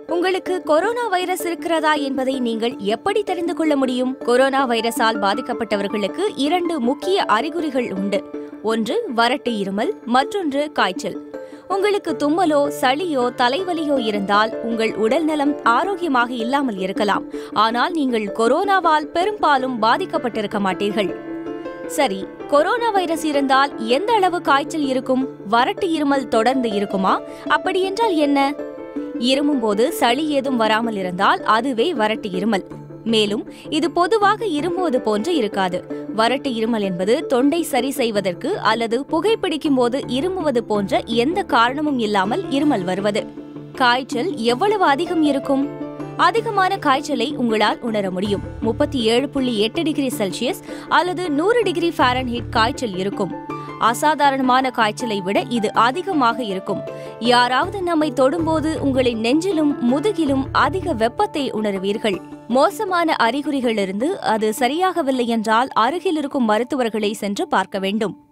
உங்களுக்கு corona virus இருக்கிறதா என்பதை நீங்கள் எப்படி தெரிந்து கொள்ள முடியும் கொரோனா வைரஸால் பாதிக்கப்பட்டவர்களுக்கு இரண்டு முக்கிய அறிகுறிகள் உண்டு ஒன்று வறட்டு இருமல் மற்றொன்று காய்ச்சல் உங்களுக்கு தும்மலோ சளியோ தலைவலியோ இருந்தால் உங்கள் உடல்நலம் ஆரோக்கியமாக இல்லாமல் இருக்கலாம் ஆனால் நீங்கள் கொரோனாவால் பெரும்பாலும் பாதிக்கப்பட்டிருக்க மாட்டீர்கள் சரி கொரோனா வைரஸ் இருந்தால் எந்த அளவு காய்ச்சல் இருக்கும் வறட்டு இருமல் தொடர்ந்து இருக்குமா அப்படியென்றால் என்ன இருமும் போது சளி ஏதும் வராமல் இருந்தால் அதுவே வறட்டு இருமல் மேலும் இது பொதுவாக இருமுவது போன்று இருக்காது வறட்டு இருமல் என்பது தொண்டை சரி செய்வதற்கு அல்லது புகைப்பிடிக்கும் போது இருமுவது போன்ற எந்த காரணமும் இல்லாமல் இருமல் வருவது காய்ச்சல் எவ்வளவு அதிகம் இருக்கும் அதிகமான காய்ச்சலை உங்களால் உணர முடியும் முப்பத்தி ஏழு புள்ளி எட்டு டிகிரி செல்சியஸ் அல்லது நூறு டிகிரி ஃபாரன்ஹீட் காய்ச்சல் இருக்கும் அசாதாரணமான காய்ச்சலை விட இது அதிகமாக இருக்கும் யாராவது நம்மை தொடும்போது உங்களின் நெஞ்சிலும் முதுகிலும் அதிக வெப்பத்தை உணருவீர்கள் மோசமான அறிகுறிகளிலிருந்து அது சரியாகவில்லை என்றால் அருகில் இருக்கும் மருத்துவர்களை சென்று பார்க்க வேண்டும்